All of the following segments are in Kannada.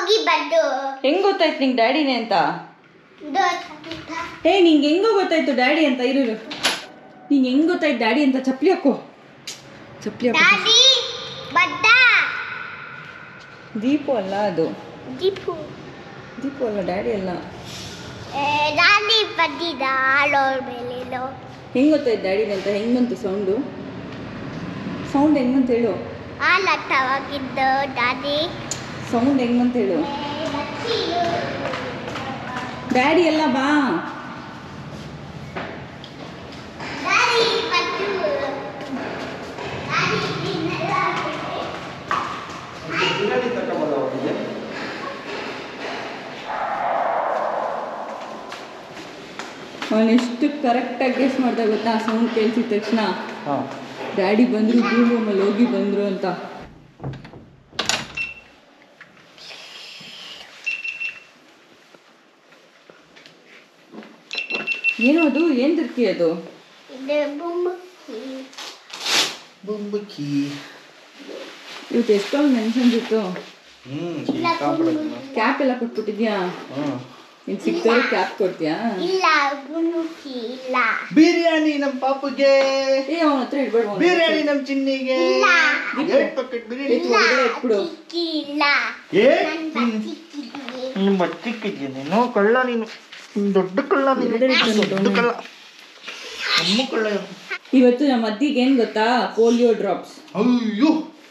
ಹೋಗಿ ಬಂದು ಹೆಂಗ್ ಗೊತ್ತಾಯ್ತು ನಿಂಗೆ ಡ್ಯಾಡಿನೇ ಅಂತ ದೋಟ ಏ ನಿಂಗೆ ಹೆಂಗೋ ಗೊತ್ತಾಯ್ತು ಡ್ಯಾಡಿ ಅಂತ ಇರು ಇರು. ನಿಂಗೆ ಹೆಂಗ್ ಗೊತ್ತಾಯ್ತು ಡ್ಯಾಡಿ ಅಂತ ಚಪ್ಪಲಿ ಹಾಕೋ ಚಪ್ಪಲಿ ಹಾಕೋ ದಾದಿ ಬದ್ದ ದೀಪು ಅಲ್ಲ ಅದು ದೀಪು ದೀಪು ಅಲ್ಲ ಡ್ಯಾಡಿ ಅಲ್ಲ ಏ, ದಾದಿ ಬಂದಿದ್ದ ಆಳೋರ್ ಮೇಲೇನೋ ಹೆಂಗ್ ಗೊತ್ತಾಯ್ತು ಡ್ಯಾಡಿನೇ ಅಂತ ಹೆಂಗ್ ಬಂತು ಸೌಂಡು ಸೌಂಡ್ ಹೆಂಗ್ ಅಂತ ಹೇಳು ಆಲಟ್ಟವಾಗಿದ್ದು ದಾದಿ ಸೌಂಡ್ ಹೆಂಗ್ ಅಂತ ಹೇಳು ಏ, ಲಚ್ಚಿಲು. ಡ್ಯಾಡಿ ಎಲ್ಲ ಬಾ ದಾದಿ ಬಂದು ದಾದಿ ತಿನ್ನಲ್ಲ. ಅವನು ಎಷ್ಟು ಕರೆಕ್ಟಾಗಿ ಗೆಸ್ ಮಾಡ್ದ ಗೊತ್ತಾ ಸೌಂಡ್ ಕೇಳಿಸಿದ ತಕ್ಷಣ ಹಾಂ ಡ್ಯಾಡಿ ಬಂದರು ರೂಮ್ ರೂಮಲ್ಲಿ ಹೋಗಿ ಬಂದರು ಅಂತ ಏನು ಅದು ಏನು ತಿರ್ಕಿ ಅದು ಇದು ಬುಮ್ಮಕ್ಕಿ. ಬುಂಬಕಿ ಇವತ್ತು ಎಷ್ಟೊಂದು ಮೆನ್ಷನ್ಸ್ ಇತ್ತು ಹ್ಞೂ ಇಲ್ಲ ಬುಮ್ಮಕ್ಕಿ. ಕ್ಯಾಪ್ ಎಲ್ಲ ಕೊಟ್ಬಿಟ್ಟಿದ್ಯಾ ಹ್ಞೂ ನೀನು ಸಿಕ್ತವ್ರೆ ಕ್ಯಾಪ್ ಕೊಡ್ತೀಯಾ ಇಲ್ಲ ಬುಮ್ಮಕ್ಕಿ ಇಲ್ಲ ಬಿರಿಯಾನಿ ನಮ್ಮ ಪಾಪುಗೆ ಏ ಅವನ ಹತ್ರ ಇಡ್ಬೇಡ ಅವ್ನ ಬಿರಿಯಾನಿ ನಮ್ಮ ಚಿನ್ನಿಗೆ ಇಲ್ಲ. ಎರಡು ಪ್ಯಾಕೆಟ್ ಬಿರಿಯಾನಿ ಎತ್ತು ಹೊರಗಡೆ ಇಟ್ಬಿಡು ಚಿಕ್ಕಿ ಇಲ್ಲ ಏ ನನ್ ಬಚ್ಚಿಕ್ಕಿದ್ವಿ ನೀನು ಬಚ್ಚಿಕ್ಕಿದ್ಯ ನೀನು ಕಳ್ಳ ನೀನು ದೊಡ್ಡ ಕಳ್ಳ ನೀನು ಎರಡೇ ಇಟ್ಕೊಂಡು ದೊಡ್ಡ ಕಳ್ಳ ನಮ್ಮ ಕಳ್ಳ ಇವ್ನು. ಇವತ್ತು ನಮ್ಮ ಅದ್ದಿಗೆ ಏನು ಗೊತ್ತಾ ಪೋಲಿಯೋ ಡ್ರಾಪ್ಸ್ ಅಯ್ಯೋ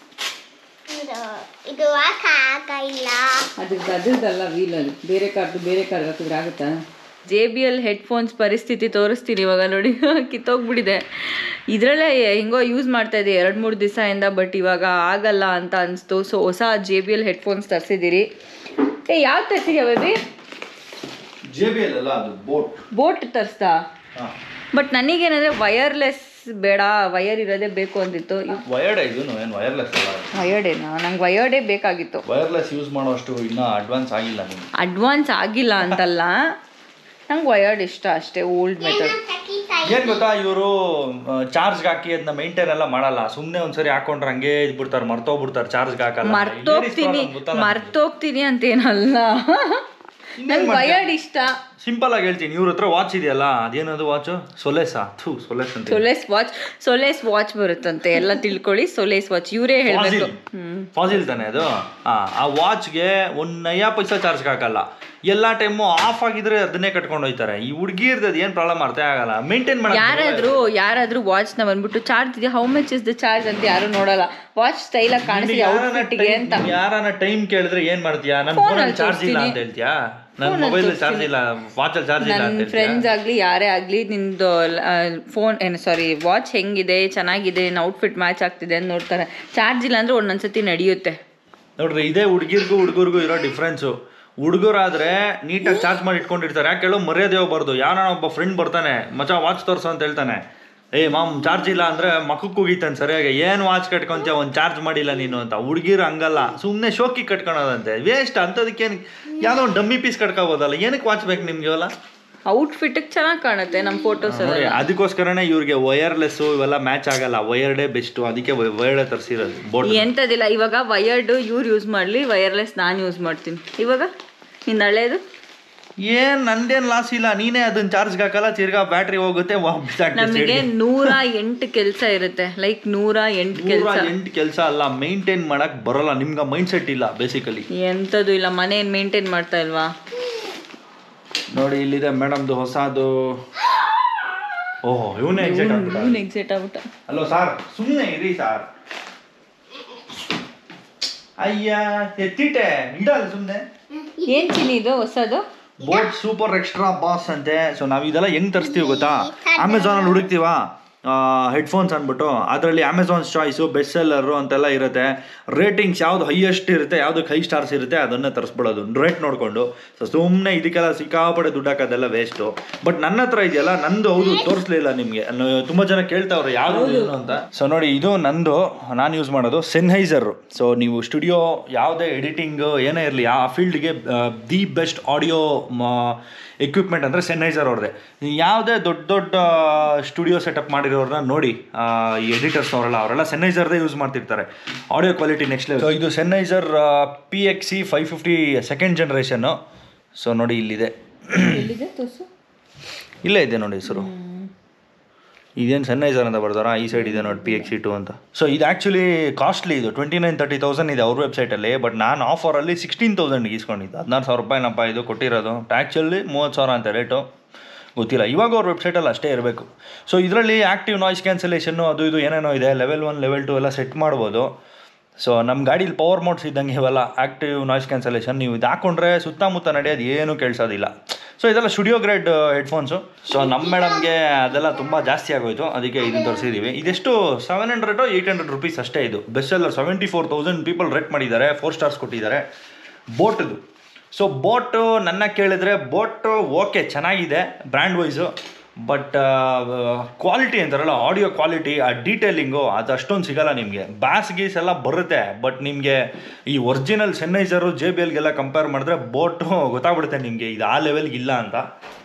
ಇದು ಇದು ಹಾಕ ಹಾಕ ಇಲ್ಲ ಅದ್ರದ್ದು ಅದ್ರದ್ದಲ್ಲ ವೀಲಲ್ಲಿ ಬೇರೆ ಕಾರ್ದು ಬೇರೆ ಕಾರ್ ಹಾಕಿದ್ರೆ ಆಗುತ್ತಾ ಜೆ ಬಿ ಎಲ್ ಹೆಡ್ಫೋನ್ಸ್ ಪರಿಸ್ಥಿತಿ ತೋರಿಸ್ತೀನಿ ಇವಾಗ ನೋಡಿ ಕಿತ್ತೋಗ್ಬಿಟ್ಟಿದೆ ಇದರಲ್ಲೇ ಹೆಂಗೋ ಯೂಸ್ ಮಾಡ್ತಾ ಇದ್ದೆ ಎರಡು ಮೂರು ದಿವಸದಿಂದ ಬಟ್ ಇವಾಗ ಆಗಲ್ಲ ಅಂತ ಅನಿಸ್ತು ಸೊ ಹೊಸ ಜೆ ಬಿ ಎಲ್ ಹೆಡ್ಫೋನ್ಸ್ ತರಿಸಿದ್ದೀರಿ ಏ ಯಾವ್ದು ತರಿಸಿದ್ಯಾ ಬೇಬಿ ಜೆ ಬಿ ಎಲ್ ಅಲ್ಲ ಅದು ಬೋಟ್ ಬೋಟ್ ತರಿಸ್ದಾ ಹಾಂ ಬಟ್ ನನಗೇನಂದರೆ ವಯರ್ಲೆಸ್ ಬೇಡ ವಯರ್ ಇರೋದೇ ಬೇಕು ಅಂದಿತ್ತು ವಯರ್ಡ್ ಇದು ಏನು ವಯರ್ಲೆಸ್ ಅಲ್ಲ ವಯರ್ಡೇನಾ ನಂಗೆ ವಯರ್ಡೇ ಬೇಕಾಗಿತ್ತು ವಯರ್ಲೆಸ್ ಯೂಸ್ ಮಾಡೋಷ್ಟು ಇನ್ನೂ ಅಡ್ವಾನ್ಸ್ ಆಗಿಲ್ಲ ನೀವು ಅಡ್ವಾನ್ಸ್ ಆಗಿಲ್ಲ ಅಂತಲ್ಲ ನಂಗೆ ವಯರ್ಡ್ ಇಷ್ಟ ಅಷ್ಟೇ ಓಲ್ಡ್ ಮೆಥಡ್ ತಕಿತಾ ಏನ್ ಗೊತ್ತಾ ಇವರು ಚಾರ್ಜ್ಗೆ ಹಾಕಿ ಅದನ್ನ ಮೇಂಟೈನ್ ಎಲ್ಲ ಮಾಡಲ್ಲ ಸುಮ್ಮನೆ ಒಂದ್ಸರಿ ಹಾಕೊಂಡ್ರೆ ಹಂಗೆ ಇದ್ಬಿಡ್ತಾರೆ ಮರ್ತೋಗ್ಬಿಡ್ತಾರೆ ಚಾರ್ಜ್ಗೆ ಹಾಕಲ್ಲ ಮರ್ತೋಗ್ತೀನಿ ಮರ್ತೋಗ್ತೀನಿ ಅಂತೇನಲ್ಲ ನಂಗೆ ವಯರ್ಡ್ ಇಷ್ಟ ಸಿಂಪಲ್ ಆಗಿ ಹೇಳ್ತೀನಿ ಇವ್ರ ಹತ್ರ ವಾಚ್ ಇದೆಯಲ್ಲ ಅದೇನದು ವಾಚ್ ಸೊಲೆಸಾ ಥೂ ಸೊಲೆಸ್ ಅಂತ ಸೊಲೇಸ್ ವಾಚ್ ಸೊಲೇಸ್ ವಾಚ್ ಬರುತ್ತಂತೆ ಎಲ್ಲ ತಿಳ್ಕೊಳ್ಳಿ ಸೊಲೇಸ್ ವಾಚ್ ಇವರೇ ಹೇಳ್ಬೇಕು ಹ್ಮ್ ಫಾಸಿಲ್ ತಾನೆ ಅದು ಆ, ಆ ವಾಚ್ಗೆ ಒಂದ್ ನಯ ಪೈಸಾ ಚಾರ್ಜ್ಗೆ ಹಾಕಲ್ಲ ಎಲ್ಲ ಟೈಮು ಆಫ್ ಆಗಿದ್ರೆ ಅದನ್ನೇ ಕಟ್ಕೊಂಡು ಹೋಯ್ತಾರೆ ಈ ಹುಡುಗಿರ್ದು ಅದು ಏನು ಪ್ರಾಬ್ಲಮ್ ಅರ್ಥ ಆಗಲ್ಲ ಮೇಂಟೈನ್ ಮಾಡಿ ಯಾರಾದ್ರೂ ಯಾರಾದ್ರೂ ವಾಚ್ನ ಬಂದ್ಬಿಟ್ಟು ಚಾರ್ಜ್ ಇದೆ how much is the charge ಅಂತ ಯಾರು ನೋಡಲ್ಲ ವಾಚ್ ಸ್ಟೈಲಾಗಿ ಕಾಣಿಸ್ತಿದೆ ಔಟ್ಫಿಟ್ಗೆ ಅಂತ ಯಾರನ್ನ ಟೈಮ್ ಕೇಳಿದ್ರೆ ಏನ್ ಮಾಡ್ತೀಯಾ ನನ್ನ Phone ಫೋನಲ್ಲಿ ಅಲ್ಲಿ ಚಾರ್ಜ್ ಇಲ್ಲ ಅಂತ ಹೇಳ್ತೀಯಾ ನನ್ನ ಮೊಬೈಲ್ ಚಾರ್ಜ್ ಇಲ್ಲ ವಾಚಲ್ಲಿ ಚಾರ್ಜ್ ಇಲ್ಲ ಅಂತ ನನ್ನ ಹೇಳ್ತೀಯಾ ಫ್ರೆಂಡ್ಸ್ ಆಗಲಿ ಯಾರೇ ಆಗಲಿ ನಿಂದು ಫೋನ್ ಏನು ಸಾರಿ ವಾಚ್ ಹೆಂಗಿದೆ ಚೆನ್ನಾಗಿದೆ ನಿನ್ನ ಔಟ್ಫಿಟ್ ಮ್ಯಾಚ್ ಆಗ್ತಿದೆ ಅಂತ ನೋಡ್ತಾರೆ ಚಾರ್ಜ್ ಇಲ್ಲ ಅಂದರೆ ಒಂದೊಂದ್ಸತಿ ನಡೆಯುತ್ತೆ ನೋಡ್ರಿ ಇದೇ ಹುಡುಗಿರ್ಗೂ ಹುಡುಗರಿಗೂ ಇರೋ ಡಿಫ್ರೆನ್ಸು ಹುಡುಗರಾದ್ರೆ ನೀಟಾಗಿ ಚಾರ್ಜ್ ಮಾಡಿ ಇಟ್ಕೊಂಡಿರ್ತಾರೆ ಯಾಕೆ ಹೇಳೋ ಮರ್ಯಾದೆ ಹೋಗ್ಬಾರ್ದು ಯಾರೋ ಒಬ್ಬ ಫ್ರೆಂಡ್ ಬರ್ತಾನೆ ಮಚ ವಾಚ್ ತೋರ್ಸು ಅಂತ ಹೇಳ್ತಾನೆ ಏ ಮಾಮ್ ಚಾರ್ಜ್ ಇಲ್ಲ ಅಂದ್ರೆ ಮಕ್ಕಕ್ಕೆ ಹೋಗಿತಾನೆ ಸರಿಯಾಗಿ ಏನು ವಾಚ್ ಕಟ್ಕೊಂತೀಯ ಒಂದು ಚಾರ್ಜ್ ಮಾಡಿಲ್ಲ ನೀನು ಅಂತ ಹುಡುಗಿರು ಹಂಗಲ್ಲ ಸುಮ್ಮನೆ ಶೋಕಿ ಕಟ್ಕೊಳೋದಂತೆ ವೇಸ್ಟ್ ಅಂಥದಕ್ಕೇನು ಯಾವುದೋ ಒಂದು ಡಮ್ಮಿ ಪೀಸ್ ಕಟ್ಕೋಬೋದಲ್ಲ ಏನಕ್ಕೆ ವಾಚ್ ಬೇಕು ನಿಮ್ಗೆ ಇವೆಲ್ಲ ಔಟ್ಫಿಟ್ಟಿಗೆ ಚೆನ್ನಾಗಿ ಕಾಣುತ್ತೆ ನಮ್ಮ ಫೋಟೋಸ್ ನೋಡಿ ಅದಕ್ಕೋಸ್ಕರನೇ ಇವ್ರಿಗೆ ವಯರ್ಲೆಸ್ಸು ಇವೆಲ್ಲ ಮ್ಯಾಚ್ ಆಗಲ್ಲ ವಯರ್ಡೇ ಬೆಸ್ಟು ಅದಕ್ಕೆ ವಯರ್ಡೇ ತರಿಸಿರೋದು ಬೋಟ್ ಎಂಥದಿಲ್ಲ ಇವಾಗ ವಯರ್ಡ್ ಇವ್ರು ಯೂಸ್ ಮಾಡಲಿ ವಯರ್ಲೆಸ್ ನಾನು ಯೂಸ್ ಮಾಡ್ತೀನಿ ಇವಾಗ ನಿಂದು ಹಳೇದು ಏನ್ ನಂದೇನ್ ಲಾಸ್ ಇಲ್ಲ ನೀನೇ ಅದನ್ನ ಚಾರ್ಜ್ ಹಾಕಲ್ಲ ತಿರ್ಗಾ ಬ್ಯಾಟ್ರಿ ಹೋಗುತ್ತೆ ವಾಪಸ್ ನಮಗೆ ನೂರ ಎಂಟು ಕೆಲಸ ಇರುತ್ತೆ ಲೈಕ್ ನೂರ ಎಂಟು ನೂರ ಕೆಲಸ ಎಂಟು ಕೆಲಸ ಅಲ್ಲ ಮೇಂಟೈನ್ ಮಾಡಕ್ ಬರಲ್ಲ ನಿಮ್ಗೆ ಮೈಂಡ್ ಸೆಟ್ ಇಲ್ಲ ಬೇಸಿಕಲಿ ಎಂಥದ್ದು ಇಲ್ಲ ಮನೆ ಏನು ಮೇಂಟೈನ್ ಮಾಡ್ತಾ ಇಲ್ವಾ ನೋಡಿ ಇಲ್ಲಿದೆ ಮೇಡಮ್ದು ಹೊಸದು ಓಹೋ ಇವನೇ ಎಕ್ಸೈಟ್ ಆಗ್ಬಿಟ್ಟ ಇವ್ನು ಎಕ್ಸೈಟ್ ಆಗ್ಬಿಟ್ಟ ಹಲೋ ಸಾರ್ ಸುಮ್ಮನೆ ಇರಿ ಸಾರ್ ಅಯ್ಯ ಎತ್ತಿಟ್ಟೆ ಇಡಲ್ಲ ಸುಮ್ಮನೆ ಏನು ಚಿನ್ನಿ ಇದು ಹೊಸದು ಬೋಟ್ ಸೂಪರ್ ಎಕ್ಸ್ಟ್ರಾ ಬಾಸ್ ಅಂತೆ ಸೊ ನಾವು ಇದೆಲ್ಲ ಹೆಂಗ್ ತರಿಸ್ತೀವಿ ಗೊತ್ತಾ ಅಮೆಝಾನಲ್ಲಿ ಹುಡುಕ್ತೀವಾ ಹೆಡ್ಫೋನ್ಸ್ ಅಂದ್ಬಿಟ್ಟು ಅದರಲ್ಲಿ ಅಮೆಝಾನ್ಸ್ ಚಾಯ್ಸು ಬೆಸ್ಟ್ ಸೆಲ್ಲರು ಅಂತೆಲ್ಲ ಇರುತ್ತೆ ರೇಟಿಂಗ್ಸ್ ಯಾವ್ದು ಹೈಯೆಸ್ಟ್ ಇರುತ್ತೆ ಯಾವುದಕ್ಕೆ ಹೈ ಸ್ಟಾರ್ಸ್ ಇರುತ್ತೆ ಅದನ್ನೇ ತರಿಸ್ಬಿಡೋದು ರೇಟ್ ನೋಡಿಕೊಂಡು ಸೊ ಸುಮ್ಮನೆ ಇದಕ್ಕೆಲ್ಲ ಸಿಕ್ಕಾಪಡೆ ದುಡ್ಡು ಹಾಕೋದೆಲ್ಲ ವೇಸ್ಟು ಬಟ್ ನನ್ನ ಹತ್ರ ಇದೆಯಲ್ಲ ನಂದು ಹೌದು ತೋರಿಸ್ಲಿಲ್ಲ ನಿಮಗೆ ತುಂಬ ಜನ ಕೇಳ್ತಾವ್ರೆ ಯಾವುದು ಏನು ಅಂತ ಸೊ ನೋಡಿ ಇದು ನಂದು ನಾನು ಯೂಸ್ ಮಾಡೋದು ಸೆನ್ಹೈಸರ್ ಸೊ ನೀವು ಸ್ಟುಡಿಯೋ ಯಾವುದೇ ಎಡಿಟಿಂಗ್ ಏನೇ ಇರಲಿ ಆ ಫೀಲ್ಡ್ಗೆ ದಿ ಬೆಸ್ಟ್ ಆಡಿಯೋ ಎಕ್ವಿಪ್ಮೆಂಟ್ ಅಂದರೆ ಸೆನ್ಹೈಸರ್ ಅವ್ರದ್ದೆ ಯಾವುದೇ ದೊಡ್ಡ ದೊಡ್ಡ ಸ್ಟುಡಿಯೋ ಸೆಟಪ್ ಮಾಡಿರೋ ಮಾಡಿರೋರನ್ನ ನೋಡಿ ಆ, ಈ ಎಡಿಟರ್ಸ್ ಅವರೆಲ್ಲ ಅವರೆಲ್ಲ ಸೆನ್ನೈಸರ್ದೇ ಯೂಸ್ ಮಾಡ್ತಿರ್ತಾರೆ audio quality next level so ಇದು Sennheiser P X C five fifty second ಜನ್ರೇಷನ್ನು ಸೊ ನೋಡಿ ಇಲ್ಲಿದೆ ಎಲ್ಲಿದೆ ತೋರ್ಸು ಇಲ್ಲೇ ಇದೆ ನೋಡಿ ಹೆಸರು ಇದೇನು ಸೆನ್ನೈಸರ್ ಅಂತ ಬರ್ತಾರ ಈ ಸೈಡ್ ಇದೆ ನೋಡಿ ಪಿ ಎಕ್ಸ್ ಸಿ ಟು ಅಂತ ಸೊ ಇದು ಆ್ಯಕ್ಚುಲಿ ಕಾಸ್ಟ್ಲಿ ಇದು ಟ್ವೆಂಟಿ ನೈನ್ ತರ್ಟಿ ತೌಸಂಡ್ ಇದೆ ಅವ್ರ ವೆಬ್ಸೈಟಲ್ಲಿ ಬಟ್ ನಾನು ಆಫರಲ್ಲಿ ಸಿಕ್ಸ್ಟೀನ್ ತೌಸಂಡ್ಗೆ ಇಸ್ಕೊಂಡಿದ್ದು ಹದಿನಾರು ಸಾವಿರ ರೂಪಾಯಿನಪ್ಪ ಇದು ಕೊಟ್ಟಿರೋದು ಟ್ಯಾಕ್ಚಲ್ಲಿ ಮೂವತ್ತು ಸಾವಿರ ಅಂತ ರೇಟು ಗೊತ್ತಿಲ್ಲ ಇವಾಗ ಅವ್ರ ವೆಬ್ಸೈಟಲ್ಲಿ ಅಷ್ಟೇ ಇರಬೇಕು ಸೊ ಇದರಲ್ಲಿ ಆ್ಯಕ್ಟಿವ್ ನಾಯ್ಸ್ ಕ್ಯಾನ್ಸಲೇಷನ್ನು ಅದು ಇದು ಏನೇನೋ ಇದೆ ಲೆವೆಲ್ ಒನ್ ಲೆವೆಲ್ ಟು ಎಲ್ಲ ಸೆಟ್ ಮಾಡ್ಬೋದು ಸೊ ನಮ್ಮ ಗಾಡೀಲಿ ಪವರ್ ಮೋಡ್ಸ್ ಇದ್ದಂಗೆ ಇವೆಲ್ಲ ಆ್ಯಕ್ಟಿವ್ ನಾಯ್ಸ್ ಕ್ಯಾನ್ಸಲೇಷನ್ ನೀವು ಇದು ಹಾಕೊಂಡ್ರೆ ಸುತ್ತಮುತ್ತ ನಡೆಯೋದು ಏನೂ ಕೇಳಿಸೋದಿಲ್ಲ ಸೊ ಇದೆಲ್ಲ ಸ್ಟುಡಿಯೋ ಗ್ರೇಡ್ ಹೆಡ್ಫೋನ್ಸು ಸೊ ನಮ್ಮ ಮೇಡಮ್ಗೆ ಅದೆಲ್ಲ ತುಂಬ ಜಾಸ್ತಿ ಆಗೋಯ್ತು ಅದಕ್ಕೆ ಇದನ್ನು ತರಿಸಿದ್ದೀವಿ ಇದೆಷ್ಟು seven hundred eight hundred rupees ಅಷ್ಟೇ ಇದು ಬೆಸ್ಟ್ ಎಲ್ಲ seventy four thousand people rate ಮಾಡಿದ್ದಾರೆ ಫೋರ್ ಸ್ಟಾರ್ಸ್ ಕೊಟ್ಟಿದ್ದಾರೆ ಬೋಟ್ದು ಸೊ ಬೋಟು ನನ್ನ ಕೇಳಿದ್ರೆ ಬೋಟು ಓಕೆ ಚೆನ್ನಾಗಿದೆ ಬ್ರ್ಯಾಂಡ್ ವೈಸು ಬಟ್ ಕ್ವಾಲಿಟಿ ಅಂತಾರಲ್ಲ ಆಡಿಯೋ ಕ್ವಾಲಿಟಿ ಆ ಡೀಟೇಲಿಂಗು ಅದು ಅಷ್ಟೊಂದು ಸಿಗಲ್ಲ ನಿಮಗೆ ಬ್ಯಾಸ್ ಗೀಸ್ ಎಲ್ಲ ಬರುತ್ತೆ ಬಟ್ ನಿಮಗೆ ಈ ಒರಿಜಿನಲ್ ಸೆನ್ನೈಸರು ಜೆ ಬಿ ಎಲ್ಗೆಲ್ಲ ಕಂಪೇರ್ ಮಾಡಿದ್ರೆ ಬೋಟು ಗೊತ್ತಾಗ್ಬಿಡುತ್ತೆ ನಿಮಗೆ ಇದು ಆ ಲೆವೆಲ್ಗೆ ಇಲ್ಲ ಅಂತ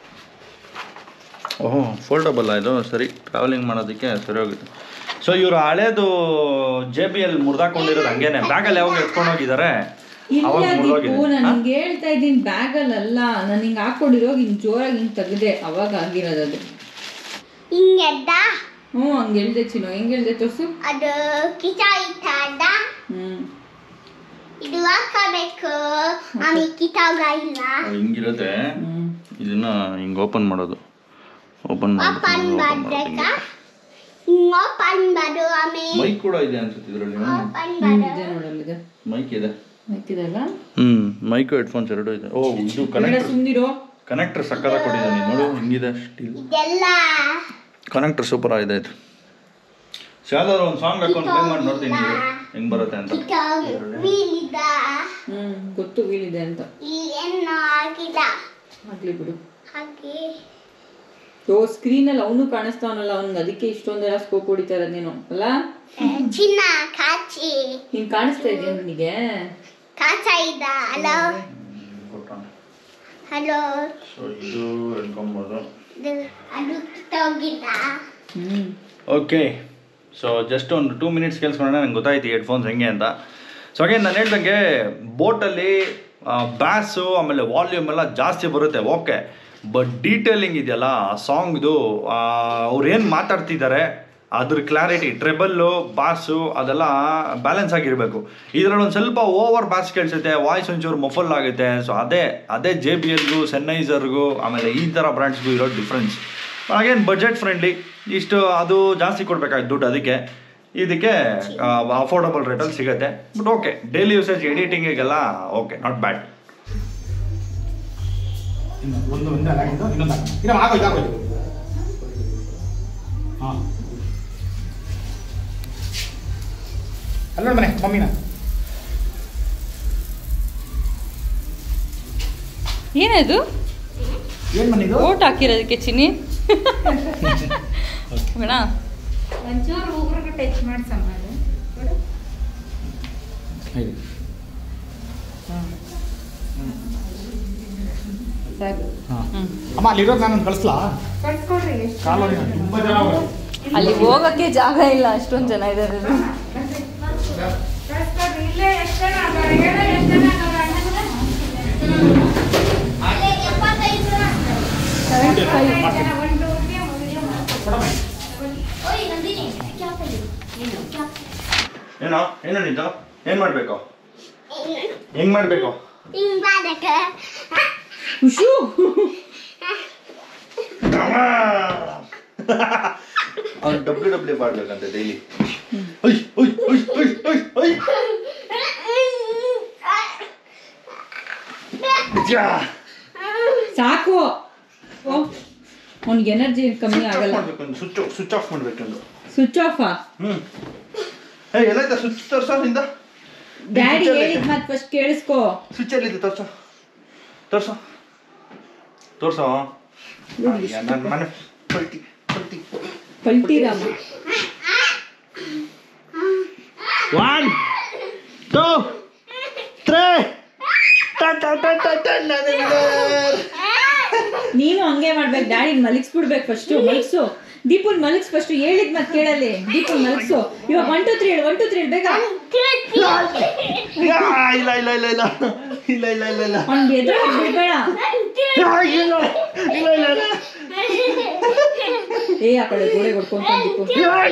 ಓಹೋ ಫೋಲ್ಡಬಲ್ ಇದು ಸರಿ ಟ್ರಾವೆಲಿಂಗ್ ಮಾಡೋದಕ್ಕೆ ಸರಿ ಹೋಗುತ್ತೆ ಸೊ ಇವರು ಹಳೇದು ಜೆ ಬಿ ಎಲ್ ಮುರಿದಾಕೊಂಡಿರೋದು ಹಂಗೇನೆ ಬ್ಯಾಗಲ್ಲಿ ಯಾವಾಗ ಎತ್ಕೊಂಡು ಹೋಗಿದ್ದಾರೆ ಅವಾಗ ಇಲ್ಲ ಮುರಿದೋಗಿದೆ ದೀಪು ನಾನು ಹಿಂಗೆ ಹೇಳ್ತಾ ಇದ್ದೀನಿ ಬ್ಯಾಗಲ್ಲಿ ಅಲ್ಲ ನಾನು ಹಿಂಗೆ ಹಾಕೊಂಡಿರೋ ಹಿಂಗೆ ಜೋರಾಗಿ ಹಿಂಗೆ ತೆಗ್ದೆ ಅವಾಗ ಆಗಿರೋದು ಅದು ಹಿಂಗೆದ್ದ ಹ್ಞೂ ಹಂಗೆ ಹೇಳ್ದೆ ಚಿನ್ನು ಹೆಂಗೆ ಹೇಳ್ದೆ ತೋರ್ಸು ಅದು ಕಿಚ ಇಟ್ಟಾದ ಹ್ಞೂ ಇದು ಹಾಕಬೇಕು ಆಮೇಲೆ ಕಿತಾಗ ಇಲ್ಲ ಹಿಂಗಿರುತ್ತೆ ಹ್ಞೂ ಇದನ್ನ ಹಿಂಗೆ ಓಪನ್ ಮಾಡೋದು ಓಪನ್ ಓಪನ್ ಮಾಡ್ಬೇಕಾ ಹಿಂಗ್ ಓಪನ್ ಮಾಡು ಆಮೇಲೆ ಮೈಕ್ ಕೂಡ ಇದೆ ಅನ್ಸುತ್ತೆ ಇದರಲ್ಲಿ ಓಪನ್ ಹ್ಞೂ ಮಾಡು ಇದೆ ನೋಡಲ್ಲಿದೆ ಮೈಕ್ ಇದೆ ಹಾಕಿದಲ್ಲ ಹ್ಮ್ ಮೈಕ್ ಹೆಡ್ಫೋನ್ಸ್ ಎರಡು ಇದೆ ಓ ಇದು ಬೇಡ ಕನೆಕ್ಟರ್ ಸುಮ್ಮನಿರೋ ಕನೆಕ್ಟರ್ ಸಕ್ಕದ ಕೊಟ್ಟಿದ್ದಾನೆ ನೋಡು ಹಿಂಗಿದೆ ಸ್ಟೀಲ್ ಇದೆಲ್ಲ ಕನೆಕ್ಟರ್ ಸೂಪರ್ ಆಗಿದೆ ಇದು ಸೊ ಯಾವ್ದಾದ್ರು ಒಂದು ಸಾಂಗ್ ಹಾಕೊಂಡು ಪ್ಲೇ ಮಾಡಿ ನೋಡ್ತೀನಿ ಇದು ಹೆಂಗ್ ಬರುತ್ತೆ ಅಂತ ಕಿತಾಗ ವೀಲಿದ ಹ್ಞೂ ಗೊತ್ತು ವೀಲಿದೆ ಅಂತ ಇಲ್ಲಿ ಏನೋ ಆಗಿಲ್ಲ ಆಗ್ಲಿ ಬಿಡು ಹಾಗೆ ಓ ಸ್ಕ್ರೀನಲ್ಲಿ ಅವನು ಕಾಣಿಸ್ತಾವನಲ್ಲ ಅವ್ನಿಗೆ ಅದಕ್ಕೆ ಇಷ್ಟೊಂದೆಲ್ಲ ಸ್ಕೋಪ್ ಹೊಡಿತಾ ಇರೋದು ನೀನು ಅಲ್ಲ ಚಿನ್ನ ಕಾಚಿ ಹಿಂಗೆ ಕಾಣಿಸ್ತಾ ಇದೆಯಾ ನಿನಗೆ ಕಾಚ ಇದ್ದ ಹಲೋ ಹಲೋ ಸೊ ಇದು ಹೇಳ್ಕೊಬೋದು ಇದು ಅದು ಕಿತ್ತೋಗಿಲ್ಲ ಹ್ಞೂ ಓಕೆ ಸೊ ಜಸ್ಟ್ ಒಂದು ಟೂ ಮಿನಿಟ್ಸ್ ಕೇಳಿಸ್ಕೊಂಡ್ರೆ ನಂಗೆ ಗೊತ್ತಾಯ್ತು ಹೆಡ್ಫೋನ್ಸ್ ಹೆಂಗೆ ಅಂತ ಸೊ ಹಾಗೆ ನಾನು ಹೇಳ್ದಂಗೆ ಬೋಟಲ್ಲಿ ಬ್ಯಾಸು ಆಮೇಲೆ ವಾಲ್ಯೂಮ್ ಎಲ್ಲ ಜಾಸ್ತಿ ಬರುತ್ತೆ ಓಕೆ ಬಟ್ ಡೀಟೇಲಿಂಗ್ ಇದೆಯಲ್ಲ ಆ ಸಾಂಗ್ದು ಅವ್ರು ಏನು ಮಾತಾಡ್ತಿದ್ದಾರೆ ಅದ್ರ ಕ್ಲಾರಿಟಿ ಟ್ರೆಬಲ್ಲು ಬಾಸು ಅದೆಲ್ಲ ಬ್ಯಾಲೆನ್ಸ್ ಆಗಿರಬೇಕು ಇದರಲ್ಲಿ ಒಂದು ಸ್ವಲ್ಪ ಓವರ್ ಬಾಸ್ ಕೇಳಿಸುತ್ತೆ ವಾಯ್ಸ್ ಒಂಚೂರು ಮಫಲ್ ಆಗುತ್ತೆ ಸೊ ಅದೇ ಅದೇ ಜೆ ಬಿ ಎಲ್ಗೂ ಸೆನ್ನೈಸರ್ಗೂ ಆಮೇಲೆ ಈ ಥರ ಬ್ರ್ಯಾಂಡ್ಸ್ಗೂ ಇರೋ ಡಿಫ್ರೆನ್ಸ್ ಹಾಗೇನು ಬಜೆಟ್ ಫ್ರೆಂಡ್ಲಿ ಇಷ್ಟು ಅದು ಜಾಸ್ತಿ ಕೊಡ್ಬೇಕಾಯ್ತು ದುಡ್ಡು ಅದಕ್ಕೆ ಇದಕ್ಕೆ ಅಫೋರ್ಡಬಲ್ ರೇಟಲ್ಲಿ ಸಿಗುತ್ತೆ ಬಟ್ ಓಕೆ ಡೈಲಿ ಯೂಸೇಜ್ ಎಡಿಟಿಂಗಿಗೆಲ್ಲ ಓಕೆ ನಾಟ್ ಬ್ಯಾಡ್ ಇನ್ನು ಒಂದು ಒಂದೇ ಆಗಿದ್ದು ಇನ್ನೊಂದು ಹಾಕು. ಇಲ್ಲ ಆಗೋಯ್ತು ಆಗೋಯ್ತು ಹಾಂ ಅಲ್ಲ ಮನೆ ಮಮ್ಮಿನ ಏನದು ಏನು ಮನೆ ಇದು ಓಟ್ ಹಾಕಿರೋದಕ್ಕೆ ಚಿನ್ನಿ ಬೇಡ ಒಂಚೂರು ಉಗುರಿಗೆ ಟಚ್ ಮಾಡ್ಸಮ್ಮ ಅದು ಕೊಡು. ಹೇಳಿ. ಸಾಕು ಹಾಂ ಹ್ಮ್. ಅಮ್ಮ ಅಲ್ಲಿರೋದು ನಾನು ಕಳಿಸ್ಲಾ ಕಳ್ಸ್ಕೊಡ್ರಿ ಎಷ್ಟು ಕಾಲು ತುಂಬ ಜನ ಅವ್ರೆ. ಅಲ್ಲಿ ಹೋಗಕ್ಕೆ ಜಾಗ ಇಲ್ಲ ಅಷ್ಟೊಂದು ಜನ ಇದ್ದಾರೆ ಕಳ್ಸ್ಕೊಡ್ರಿ ಇಲ್ಲೇ ಎಷ್ಟು ಜನ ಅದಾರೆ ಹೇಳು ಎಷ್ಟು ಜನ ಅದಾರೆ ಅಣ್ಣಂದ್ರೆ? ಅಲ್ಲೇ ಎಪ್ಪತ್ತೈದು ಜನ ಒಂದು ಊರಿಗೆ ಮುಗಿಯೋ ಕೊಡಮ್ಮ. ಓಯ್ ನಂದಿನಿ ಕ್ಯಾಪ್ ಅಲ್ಲಿ ಏನು ಕ್ಯಾಪ್ ಏನೋ ಏನೋ ನಿಂತು ಏನು ಮಾಡಬೇಕು ಹೆಂಗ್ ಮಾಡಬೇಕು ಹಿಂಗ್ ಮಾಡಕ್ಕೆ ಖುಷು ಅವ್ನು ಡಬ್ಲ್ಯೂ ಡಬ್ಲ್ಯೂ ಮಾಡ್ಬೇಕಂತೆ ಡೈಲಿ ಒಯ್ ಒಯ್ ಒಯ್ ಒಯ್ ಒಯ್ ಒಯ್ ಯಾ. ಸಾಕು ಅವ್ನಿಗೆ ಎನರ್ಜಿ ಕಮ್ಮಿ ಆಗಲ್ಲ ಮಾಡ್ಬೇಕಂದು ಸ್ವಿಚ್ ಸ್ವಿಚ್ ಆಫ್ ಮಾಡ್ಬೇಕಂದು ಸ್ವಿಚ್ ಆಫಾ ಹ್ಮ್ ಏ ಎಲ್ಲೈತ ಸ್ವಿಚ್ ತೋರ್ಸೋ ನಿಂದ ಡ್ಯಾಡಿ ಹೇಳಿದ್ ಮತ್ತೆ ಫಸ್ಟ್ ಕೇಳಿಸ್ಕೋ ಸ್ವಿಚ್ ಎಲ್ಲಿದೆ ತೋರ್ಸೋ ತೋರ್ಸೋ ತೋರ್ಸೋ ನನ್ನ ಮನೆ ಪಲ್ಟಿ ಪಲ್ಟಿ ಪಲ್ಟಿರಾಮ ಒನ್ ಟೂ ತ್ರೀ ನೀನು ಹಂಗೆ ಮಾಡ್ಬೇಕು ಡ್ಯಾಡಿ ಮಲಗಿಸ್ಬಿಡ್ಬೇಕು ಫಸ್ಟು ಮಲಗಿಸು ದೀಪುನ್ ಮಲಗ್ಸ್ ಫಸ್ಟ್ ಹೇಳಿದ್ ಮತ್ತೆ ಕೇಳಲ್ಲಿ ದೀಪುನ್ ಮಲಗ್ಸು ಇವಾಗ ಒನ್ ಟು ತ್ರೀ ಹೇಳು ಒನ್ ಟು ತ್ರೀ ಹೇಳು ಬೇಗ ಯಾ, ಇಲ್ಲ ಇಲ್ಲ ಇಲ್ಲ ಇಲ್ಲ ಇಲ್ಲ ಇಲ್ಲ ಇಲ್ಲ ಇಲ್ಲ ಅವ್ನಿಗೆ ಎದುರು ಬಿಡ್ಬೇಡ ಯಾ, ಇಲ್ಲ ಇಲ್ಲ ಇಲ್ಲ ಇಲ್ಲ ಏ ಆ ಕಡೆ ಗೋಡೆ ಹೊಡ್ಕೊಂತ ದೀಪು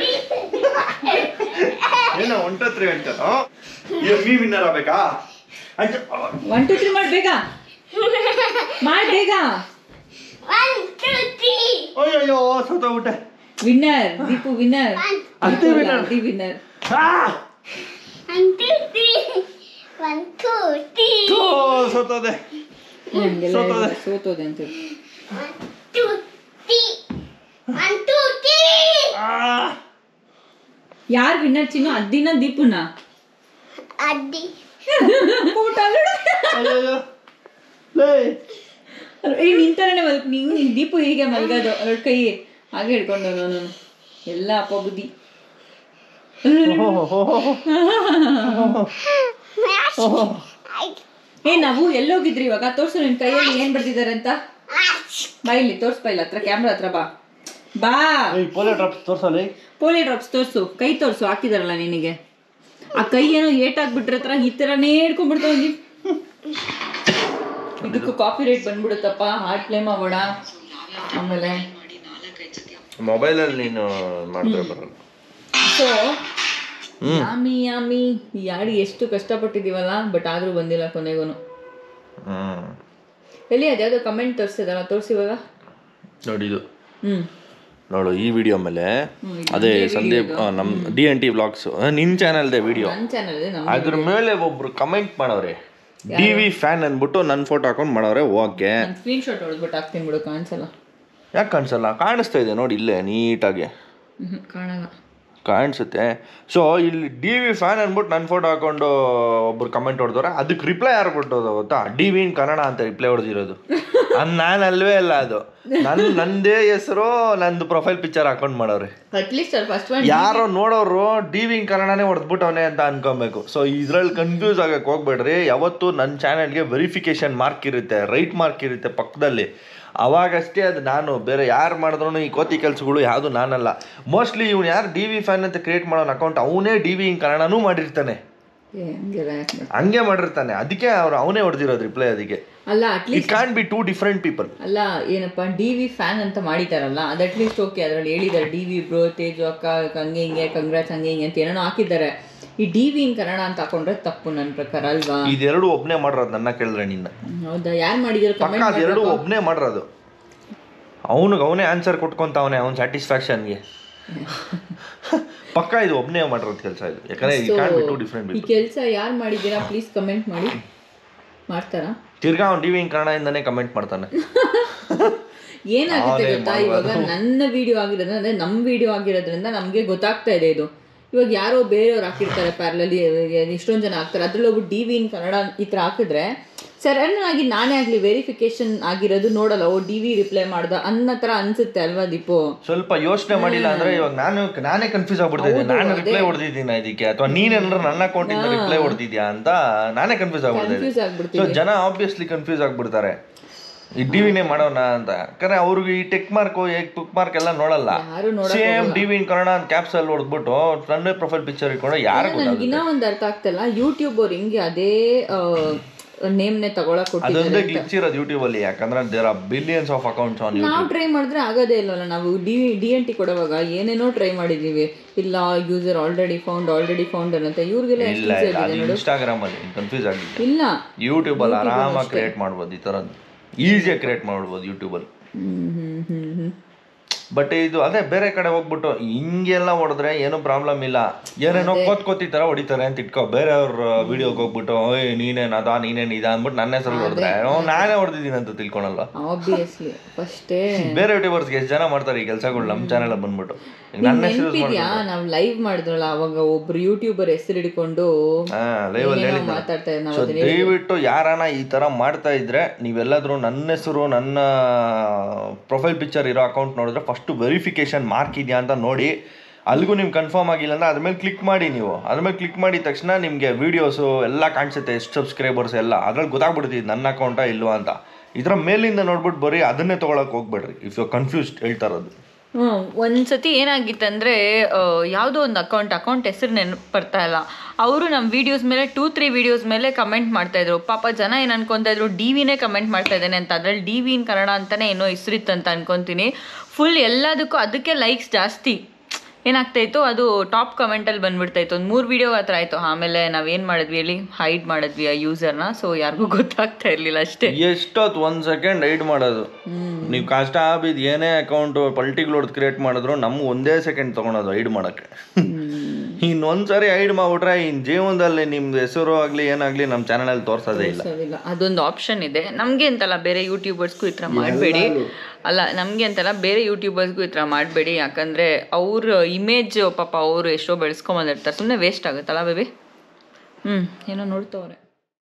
ಏನೋ ಒಂಟತ್ರಿ ಹೇಳ್ತಾರ ಮೀ ವಿನ್ನರ್ ಆಗ್ಬೇಕಾ ಆಯ್ತು ಒನ್ ಟು ತ್ರೀ ಮಾಡಿ ಬೇಗ ಮಾಡಿ ಬೇಗ One, two, three. ಅಯ್ಯಯ್ಯೋ ಸತ್ತೋಗ್ಬಿಟ್ಟೆ ವಿನ್ನರ್ ದೀಪು ವಿನ್ನರ್ ಅತ್ತೆ winner. ದಿ ವಿನ್ನರ್ ಆ! One, two, three. One, two, three. ಥೂ, ಸತ್ತೋದೆ ಸೋತೋದೆ. ಸೋತೋದೆ ಅಂತ One, two, three. One, two, three. ಆ! ಯಾರು ವಿನ್ನರ್ ಚಿನ್ನು ಅದ್ದಿನ ದೀಪುನ Addi. ಊಟ ನೋಡು. ಅಯ್ಯಯ್ಯೋ ಲೇ ಏ ನಿಂತಾರನೆ ಮಲ್ಕ್ ನೀವು ದೀಪು ಹೀಗೆ ಮಲ್ಗೋದು ಎರಡು ಕೈ ಹಾಗೆ ಹಿಡ್ಕೊಂಡು ನಾನು ಎಲ್ಲ ಅಪ್ಪ ಬುದ್ಧಿ ಏ ನಾವು ಎಲ್ಲೋಗಿದ್ರಿ ಇವಾಗ ತೋರ್ಸು ನಿನ್ ಕೈಯಲ್ಲಿ ಏನ್ ಬರ್ದಿದ್ದಾರೆ ಅಂತ ಬಾ ಇಲ್ಲಿ ತೋರ್ಸ್ ಬಾ ಇಲ್ಲಿ ಹತ್ರ ಕ್ಯಾಮ್ರಾ ಹತ್ರ ಬಾ ಬಾ ಏಯ್ ಪೋಲಿಯೋ ಡ್ರಾಪ್ಸ್ ತೋರ್ಸಲ್ಲ ಪೋಲಿಯೋ ಡ್ರಾಪ್ಸ್ ತೋರ್ಸು ಕೈ ತೋರ್ಸು ಹಾಕಿದಾರಲ್ಲ ನಿನಗೆ ಆ ಕೈ ಏನೋ ಏಟಾಗ್ಬಿಟ್ರೆ ಹತ್ರ ಈ ಥರನೇ ಹಿಡ್ಕೊಂಡ್ಬಿಡ್ತಾವ ಇದಕ್ಕೂ ಕಾಪಿ ರೇಟ್ ಬಂದ್ಬಿಡುತ್ತಪ್ಪ ಹಾರ್ಟ್ ಪ್ಲೇ ಮಾಡೋಣ ಆಮೇಲೆ ಮೊಬೈಲಲ್ಲಿ ನೀನು ಮಾಡಿದ್ರೆ ಬರಲ್ಲ ಸೊ ಯಾಮಿ ಯಾಮಿ ಈ ಹಾಡು ಎಷ್ಟು ಕಷ್ಟಪಟ್ಟಿದೀವಲ್ಲ ಬಟ್ ಆದ್ರೂ ಬಂದಿಲ್ಲ ಕೊನೆಗೂನು ಹ್ಮ್ ಎಲ್ಲಿ ಅದ್ಯಾವುದೋ ಕಮೆಂಟ್ ತೋರಿಸಿದಲ್ಲ ತೋರಿಸಿವಾಗ ನೋಡಿ ಇದು ಹ್ಮ್ ನೋಡು ಈ ವಿಡಿಯೋ ಮೇಲೆ ಹ್ಮ್, ಇದು ಅದೇ ನಮ್ದೇ ಸಂದೀಪ್ video ಆ, ನಮ್ ಡಿ ಎನ್ ಟಿ ವ್ಲಾಗ್ಸ್ ನಿನ್ ಚಾನಲ್ದೇ ವಿಡಿಯೋ ನನ್ನ ಚಾನಲ್ ಇದೆ ನಮ್ಮ ಅದ್ರ ಮೇಲೆ ಒಬ್ರು ಕಮೆಂಟ್ ಮಾಡವ್ರೆ ಡಿ ವಿ ಫ್ಯಾನ್ ಅಂದ್ಬಿಟ್ಟು ನನ್ನ ಫೋಟೋ ಹಾಕೊಂಡು ಮಾಡವ್ರೆ ಓಕೆ ನಾನು ಸ್ಕ್ರೀನ್ ಶಾಟ್ ಹೊಡೆದ್ಬಿಟ್ಟು ಹಾಕ್ತೀನಿ ಬಿಡು ಕಾಣಿಸಲ್ಲ ಯಾಕೆ ಕಾಣಿಸಲ್ಲ ಕಾಣಿಸ್ತಾ ಇದೆ ನೋಡಿ ಇಲ್ಲೇ ನೀಟಾಗಿ ಹ್ಮ್ ಕಾಣಲ್ಲ ಕಾಣಿಸುತ್ತೆ ಸೊ ಇಲ್ಲಿ ಡಿ ವಿ ಫ್ಯಾನ್ ಅಂದ್ಬಿಟ್ಟು ನನ್ನ ಫೋಟೋ ಹಾಕೊಂಡು ಒಬ್ರು ಕಮೆಂಟ್ ಹೊಡೆದವ್ರೆ ಅದಕ್ಕೆ ರಿಪ್ಲೈ ಯಾರು ಕೊಟ್ಟೋದು ಗೊತ್ತಾ ಡಿ ವಿ ಇನ್ ಕನ್ನಡ ಅಂತ ರಿಪ್ಲೈ ಹೊಡೆದಿರೋದು ಅದು ನಾನು ಅಲ್ವೇ ಅಲ್ಲ ಅದು ನನ್ನ ನಂದೇ ಹೆಸರು ನಂದು ಪ್ರೊಫೈಲ್ ಪಿಕ್ಚರ್ ಹಾಕೊಂಡು ಮಾಡವ್ರೆ ಅಟ್ಲೀಸ್ಟ್ ಅಲ್ಲಿ ಫಸ್ಟ್ ಒನ್ ಯಾರೋ ನೋಡೋರು ಡಿ ವಿ ಕನ್ನಡನೇ ಹೊಡೆದ್ಬಿಟ್ಟವನೆ ಅಂತ ಅನ್ಕೊಬೇಕು ಸೊ ಇದ್ರಲ್ಲಿ ಕನ್ಫ್ಯೂಸ್ ಆಗಕ್ಕೆ ಹೋಗ್ಬೇಡ್ರಿ ಯಾವತ್ತು ನನ್ನ ಚಾನೆಲ್ಗೆ ವೆರಿಫಿಕೇಶನ್ ಮಾರ್ಕ್ ಇರುತ್ತೆ ರೈಟ್ ಮಾರ್ಕ್ ಇರುತ್ತೆ ಪಕ್ಕದಲ್ಲಿ ಅವಾಗಷ್ಟೇ ಅದು ನಾನು ಬೇರೆ ಯಾರು ಮಾಡಿದ್ರು ಈ ಕೋತಿ ಕೆಲಸಗಳು ಯಾವುದು ನಾನಲ್ಲ ಮೋಸ್ಟ್ಲಿ ಇವ್ನು ಯಾರು ಡಿ ವಿ ಫ್ಯಾನ್ ಅಂತ ಕ್ರಿಯೇಟ್ ಮಾಡೋನ್ ಅಕೌಂಟ್ ಅವನೇ ಡಿ ವಿ ಇನ್ ಕನ್ನಡನೂ ಮಾಡಿರ್ತಾನೆ ಏ ಹಂಗೆಲ್ಲ ಯಾಕ್ ಮಾಡ್ತಿ? ಹಂಗೆ ಮಾಡಿರ್ತಾನೆ ಅದಕ್ಕೆ ಅವ್ರು ಅವನೇ ಹೊಡೆದಿರೋದು ರಿಪ್ಲೈ ಅದಕ್ಕೆ ಅಲ್ಲ it at least can be two different people ಅಲ್ಲ ಏನಪ್ಪ ಡಿ ವಿ ಫ್ಯಾನ್ ಅಂತ ಮಾಡಿದಾರಲ್ಲ ಅದು ಅಟ್ಲೀಸ್ಟ್ ಓಕೆ ಅದ್ರಲ್ಲಿ ಹೇಳಿದ್ದಾರೆ ಡಿ ವಿ ಬ್ರೋ ತೇಜು ಅಕ್ಕ ಹಂಗೆ ಹಿಂಗೆ ಕಂಗ್ರಾಟ್ಸ್ ಹಂಗೆ ಹಿಂಗೆ ಅಂತ ಏನೋ ಹಾಕಿದ್ದಾರೆ ಈ ಡಿ ವಿ ಇನ್ ಕನ್ನಡ ಅಂತ ಹಾಕೊಂಡ್ರೆ ತಪ್ಪು ನನ್ನ ಪ್ರಕಾರ ಅಲ್ವಾ ಇದೆರಡು ಒಬ್ಬನೇ ಮಾಡಿರೋದು ನನ್ನ ಕೇಳಿದ್ರೆ ನಿನ್ನ ಹೌದಾ ಯಾರು ಮಾಡಿದ್ರು ಪಕ್ಕ ಕಮೆಂಟ್ ಅದೆರಡು ಒಬ್ಬನೇ ಮಾಡಿರೋದು ಅವನಿಗೆ ಅವನೇ ಆನ್ಸರ್ ಕೊಟ್ಕೊಂತವನೆ ಅವ್ನ ಸ್ಯಾಟಿಸ್ಫ್ಯಾಕ್ಷನ್ಗೆ ಪಕ್ಕ ಇದು ಒಬ್ಬನೇ ಮಾಡಿರೋದು ಕೆಲಸ ಇದು ಯಾಕಂದ್ರೆ ಈ ಕ್ಯಾನ್ ಬಿ ಟೂ ಡಿಫ್ರೆಂಟ್ ಈ ಕೆಲಸ ಯಾರು ಮಾಡಿದ್ದೀರಾ ಪ್ಲೀಸ್ ಕಮೆಂಟ್ ಮಾಡಿ ಮಾಡ್ತಾರಾ ತಿರ್ಗಾ ಅವ್ನು ಡಿ ವಿ ಕನ್ನಡದಿಂದನೇ ಕಮೆಂಟ್ ಮಾಡ್ತಾನೆ ಏನಾಗುತ್ತೆ ಅವನೇ ಗೊತ್ತಾ ಇವಾಗ ನನ್ನ ವಿಡಿಯೋ ಆಗಿರೋದ್ರಿಂದ ಅಂದ್ರೆ ನಮ್ಮ ವಿಡಿಯೋ ಆಗಿರೋದ್ರಿಂದ ನಮಗೆ ಗೊತ್ತಾಗ್ತಾ ಇದೆ ಇದು ಇವಾಗ ಯಾರೋ ಬೇರೆಯವ್ರು ಹಾಕಿರ್ತಾರೆ ಪ್ಯಾರಲಲ್ಲಿ ಇಷ್ಟೊಂದು ಜನ ಹಾಕ್ತಾರೆ ಅದ್ರಲ್ಲಿ ಒಬ್ಬ ಡಿ ವಿ ಇನ್ ಕನ್ನಡ ಈ ಥರ ಹಾಕಿದ್ರೆ ಸಡನ್ ಆಗಿ ನಾನೇ ಆಗಲಿ ವೆರಿಫಿಕೇಶನ್ ಆಗಿರೋದು ನೋಡಲ್ಲ ಓ ಡಿ ವಿ ರಿಪ್ಲೈ ಮಾಡ್ದ ಅನ್ನೋ ಥರ ಅನ್ಸುತ್ತೆ ಅಲ್ವಾ ದೀಪು ಸ್ವಲ್ಪ ಯೋಚನೆ ಮಾಡಿಲ್ಲ ಅಂದ್ರೆ ಇವಾಗ ನಾನು ನಾನೇ ಕನ್ಫ್ಯೂಸ್ ಆಗ್ಬಿಡ್ತಿದ್ದೆ ಹೌದು, ನಾನು ಅದೇ. ರಿಪ್ಲೈ ಹೊಡೆದಿದ್ದೀನಿ ಇದಕ್ಕೆ ಅಥವಾ ನೀನೇನಾದ್ರು ನನ್ನ ಅಕೌಂಟ್ ಇಂದ ರಿಪ್ಲೈ ಹೊಡೆದಿದ್ಯಾ ಅಂತ ನಾನೇ ಕನ್ಫ್ಯೂಸ್ ಆಗ್ಬಿಡ್ತಿದ್ದೆ ಕನ್ಫ್ಯೂಸ್ ಆಗ್ಬಿಡ್ತೀವಿ ಸೊ ಜನ ಆಬ್ವಿಯಸ್ಲಿ ಕನ್ಫ್ಯೂಸ್ ಆಗ್ಬಿಡ್ತಾರೆ ಈ ಡಿ ವಿನೇ ಮಾಡೋಣ ಅಂತ ಯಾಕಂದ್ರೆ ಅವ್ರಿಗೆ ಈ ಟೆಕ್ ಮಾರ್ಕ್ ಟುಕ್ ಮಾರ್ಕ್ ಎಲ್ಲ ನೋಡಲ್ಲ ಯಾರು ನೋಡಕ್ ಸೇಮ್ ಡಿ ವಿನ್ ಕನ್ನಡ ಅಂತ ಕ್ಯಾಪ್ಸ್ ಅಲ್ಲಿ ಹೊಡೆದ್ಬಿಟ್ಟು ನನ್ನೇ ಪ್ರೊಫೈಲ್ ಪಿಕ್ಚರ್ ಇಟ್ಕೊಂಡು ಯಾರು ನನಗೆ ಗೊತ್ತಾಗುತ್ತೆ ಇನ್ನೂ ಒಂದು ಅರ್ಥ ಆಗ್ತಿಲ್ಲ ಯೂಟ್ಯೂಬ್ ಅವ್ರು ಹಿಂಗೆ ಅದೇ ನೇಮ್ನೆ ತಗೊಳಕ್ ಅದೊಂದೇ ಕೊಟ್ಟಿದ್ದಾರೆ ಗ್ಲಿಚ್ ಇರೋದು ಯೂಟ್ಯೂಬ್ ಅಲ್ಲಿ ಯಾಕಂದ್ರೆ there are billions of accounts on ನಾವು ಯೂಟ್ಯೂಬ್ ಟ್ರೈ ಮಾಡಿದ್ರೆ ಆಗೋದೇ ಇಲ್ವಲ್ಲ ನಾವು ಡಿ ಡಿ ಎನ್ ಟಿ ಕೊಡುವಾಗ ಏನೇನೋ ಟ್ರೈ ಮಾಡಿದೀವಿ ಇಲ್ಲ user already found already found ಅನ್ನತ್ತೆ ಇವ್ರಿಗೆಲ್ಲ ಎಷ್ಟು ಇಲ್ಲ easy ಇಲ್ಲ ಅದು ಆಗಿದೆ ನೋಡು ಇನ್ಸ್ಟಾಗ್ರಾಮ್ ಅಲ್ಲಿ ಕನ್ಫ್ಯೂಸ್ ಆಗಿದೆ ಇಲ್ಲ ಯೂಟ್ಯೂಬ್ ಅಲ್ಲಿ ಆರಾಮಾಗಿ ಕ್ರಿಯೇಟ್ ಮಾಡ್ಬೋದು ಈ ಥರದ್ದು ಈಸಿಯಾಗಿ ಕ್ರಿಯೇಟ್ ಮಾಡ್ಬೋದು ಯೂಟ್ಯೂಬಲ್ಲಿ ಹ್ಮ್ ಹ್ಮ್ ಹ್ಮ್ ಹ್ಮ್ ಬಟ್ ಇದು ಅದೇ ಬೇರೆ ಕಡೆ ಹೋಗ್ಬಿಟ್ಟು ಹಿಂಗೆಲ್ಲ ಹೊಡೆದ್ರೆ ಏನೂ ಪ್ರಾಬ್ಲಮ್ ಇಲ್ಲ ಏನೇನೋ ಕೋತ್ ಕೋತಿ ತರ ಹೊಡಿತಾರೆ ಅಂತ ಇಟ್ಕೋ ಬೇರೆಯವ್ರ ವಿಡಿಯೋಗೆ ಹೋಗ್ಬಿಟ್ಟು ಓಯ್ ನೀನೇನ್ ಅದ ನೀನೇನ್ ಇದ ಅಂದ್ಬಿಟ್ಟು ನನ್ನ ಹೆಸರು ಹೊಡೆದ್ರೆ ನಾನೇ ಹೊಡೆದಿದ್ದೀನಿ ಅಂತ ತಿಳ್ಕೊಳಲ್ಲ ಆಬ್ವಿಯಸ್ಲಿ ಫಸ್ಟೇ ಬೇರೆ ಯೂಟ್ಯೂಬರ್ಸ್ಗೆ ಎಷ್ಟು ಜನ ಮಾಡ್ತಾರೆ ಈ ಕೆಲಸಗಳು ನಮ್ಮ ಚಾನೆಲ್ ಬಂದ್ಬಿಟ್ಟು ಈಗ ನನ್ನ ಹೆಸರು ಯೂಸ್ ನೆನಪಿದ್ಯಾ ನಾವು ಲೈವ್ ಮಾಡಿದ್ರಲ್ಲ ಅವಾಗ ಒಬ್ರು ಯೂಟ್ಯೂಬರ್ ಹೆಸರು ಹಿಡ್ಕೊಂಡು ಹಾ ಲೈವ್ ಅಲ್ಲಿ ಏನೇನೋ ಹೇಳಿದ್ದೆ ಮಾತಾಡ್ತಾ ಇದ್ದಾರೆ ಸೊ ನಾವು ಅದನ್ನ ದಯವಿಟ್ಟು ಯಾರಾನ ಈ ಥರ ಮಾಡ್ತಾ ಇದ್ರೆ ನೀವೆಲ್ಲಾದ್ರೂ ನನ್ನ ಹೆಸರು ನನ್ನ ಪ್ರೊಫೈಲ್ ಪಿಕ್ಚರ್ ಇರೋ ಅಕೌಂಟ್ ನೋಡಿದ್ರೆ ಫಸ್ಟು ವೆರಿಫಿಕೇಶನ್ ಮಾರ್ಕ್ ಇದೆಯಾ ಅಂತ ನೋಡಿ ಅಲ್ಲಿಗೂ ನಿಮ್ಗೆ ಕನ್ಫರ್ಮ್ ಆಗಿಲ್ಲ ಅಂದ್ರೆ ಅದ್ರ ಮೇಲೆ ಕ್ಲಿಕ್ ಮಾಡಿ ನೀವು ಅದ್ರ ಮೇಲೆ ಕ್ಲಿಕ್ ಮಾಡಿದ ತಕ್ಷಣ ನಿಮಗೆ ವೀಡಿಯೋಸು ಎಲ್ಲ ಕಾಣಿಸುತ್ತೆ ಎಷ್ಟು ಸಬ್ಸ್ಕ್ರೈಬರ್ಸ್ ಎಲ್ಲ ಅದ್ರಲ್ಲಿ ಗೊತ್ತಾಗ್ಬಿಡ್ತೀವಿ ನನ್ನ ಅಕೌಂಟಾ ಇಲ್ವಾ ಅಂತ ಇದರ ಮೇಲಿಂದ ನೋಡ್ಬಿಟ್ಟು ಬರೀ ಅದನ್ನೇ ತೊಗೊಳಕ್ಕೆ ಹೋಗ್ಬೇಡ್ರಿ ಇಫ್ ಯು ಕನ್ಫ್ಯೂಸ್ಡ್ ಹೇಳ್ತಾ ಇರೋದು ಹ್ಞೂ ಒಂದ್ಸತಿ ಏನಾಗಿತ್ತಂದರೆ ಯಾವುದೋ ಒಂದು ಅಕೌಂಟ್ ಅಕೌಂಟ್ ಹೆಸರು ನೆನಪು ಬರ್ತಾ ಇಲ್ಲ ಅವರು ನಮ್ಮ ವೀಡಿಯೋಸ್ ಮೇಲೆ ಟೂ ತ್ರೀ ವೀಡಿಯೋಸ್ ಮೇಲೆ ಕಮೆಂಟ್ ಮಾಡ್ತಾಯಿದ್ರು ಪಾಪ ಜನ ಏನು ಅನ್ಕೊತಾ ಇದ್ರು ಡಿ ವಿನೇ ಕಮೆಂಟ್ ಮಾಡ್ತಾ ಇದ್ದಾನೆ ಅಂತ ಅದರಲ್ಲಿ ಡಿ ವಿ ಇನ್ ಕನ್ನಡ ಅಂತಲೇ ಏನೋ ಹೆಸರಿತ್ತಂತ ಅನ್ಕೊತೀನಿ ಫುಲ್ ಎಲ್ಲದಕ್ಕೂ ಅದಕ್ಕೆ ಲೈಕ್ಸ್ ಜಾಸ್ತಿ ಏನಾಗ್ತಾ ಇತ್ತು ಅದು ಟಾಪ್ ಕಮೆಂಟಲ್ಲಿ ಬಂದ್ಬಿಡ್ತಾ ಇತ್ತು ಒಂದು ಮೂರು ವೀಡಿಯೋ ಹತ್ರ ಆಯಿತು ಆಮೇಲೆ ನಾವೇನು ಮಾಡಿದ್ವಿ ಹೇಳಿ ಹೈಡ್ ಮಾಡಿದ್ವಿ ಆ ಯೂಸರ್ನ ಸೊ ಯಾರಿಗೂ ಗೊತ್ತಾಗ್ತಾ ಇರಲಿಲ್ಲ ಅಷ್ಟೇ ಎಷ್ಟೊತ್ತು ಒಂದು ಸೆಕೆಂಡ್ ಹೈಡ್ ಮಾಡೋದು ನೀವು ಕಷ್ಟ ಬಿದ್ದು ಏನೇ ಅಕೌಂಟು ಪಲ್ಟಿಗಳು ಹೊಡೆದು ಕ್ರಿಯೇಟ್ ಮಾಡಿದ್ರು ನಮ್ಗೆ ಒಂದೇ ಸೆಕೆಂಡ್ ತೊಗೊಳೋದು ಹೈಡ್ ಮಾಡೋಕ್ಕೆ ಇನ್ನೊಂದ್ಸರಿ ಹೈಡ್ ಮಾಡ್ಬಿಟ್ರೆ ಇನ್ನು ಜೀವನದಲ್ಲಿ ನಿಮ್ದು ಹೆಸರು ಆಗಲಿ ಏನಾಗಲಿ ನಮ್ಮ ಚಾನಲಲ್ಲಿ ತೋರಿಸೋದೇ ಇಲ್ಲ ಇಲ್ಲ ಅದೊಂದು ಆಪ್ಷನ್ ಇದೆ ನಮಗೆ ಅಂತಲ್ಲ ಬೇರೆ ಯೂಟ್ಯೂಬರ್ಸ್ಗೂ ಈ ಥರ ಮಾಡಬೇಡಿ ಅಲ್ಲ ನಮಗೆ ಅಂತಲ್ಲ ಬೇರೆ ಯೂಟ್ಯೂಬರ್ಸ್ಗೂ ಈ ಥರ ಮಾಡಬೇಡಿ ಯಾಕಂದರೆ ಅವ್ರ ಇಮೇಜ್ ಪಾಪ ಅವರು ಎಷ್ಟೋ ಬೆಳೆಸ್ಕೊಂಬಂದಿರ್ತಾರೆ ಸುಮ್ಮನೆ ವೇಸ್ಟ್ ಆಗುತ್ತಲ್ಲ ಬೇಬಿ ಹ್ಞೂ ಏನೋ ನೋಡ್ತವ್ರೆ